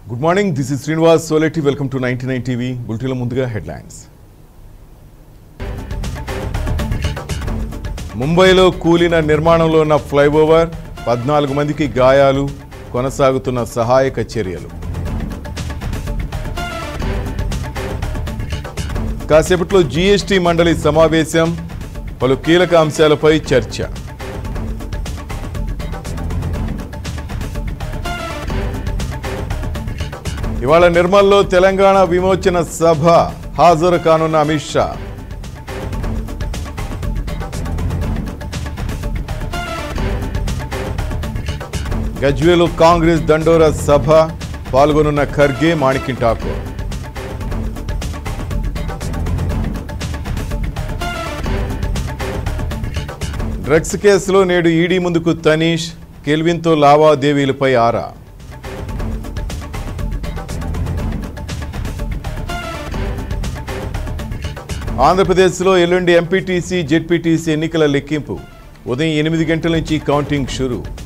good morning this is Srinivas Soleti welcome to ninety nine TV బులెటిన్లో ముందుగా headlines ముంబైలో కూలిన నిర్మాణంలో ఉన్న ఫ్లైఓవర్ పద్నాలుగు మందికి గాయాలు కొనసాగుతున్న సహాయక చర్యలు కాసేపట్లో జీఎస్టీ మండలి సమావేశం పలు కీలక అంశాలపై చర్చ ఇవాళ నిర్మల్లో తెలంగాణ విమోచన సభ హాజరు కానున్న అమిత్ షా గజ్వేలు కాంగ్రెస్ దండోరా సభ పాల్గొనున్న ఖర్గే మాణిక్యం ఠాకూర్ డ్రగ్స్ కేసులో నేడు ఈడీ ముందుకు తనీష్ కెల్విన్తో లావాదేవీలపై ఆరా ఆంధ్రప్రదేశ్లో ఎల్లుండి ఎంపీటీసీ జెడ్పీటీసీ ఎన్నికల లెక్కింపు ఉదయం ఎనిమిది గంటల నుంచి కౌంటింగ్ షురు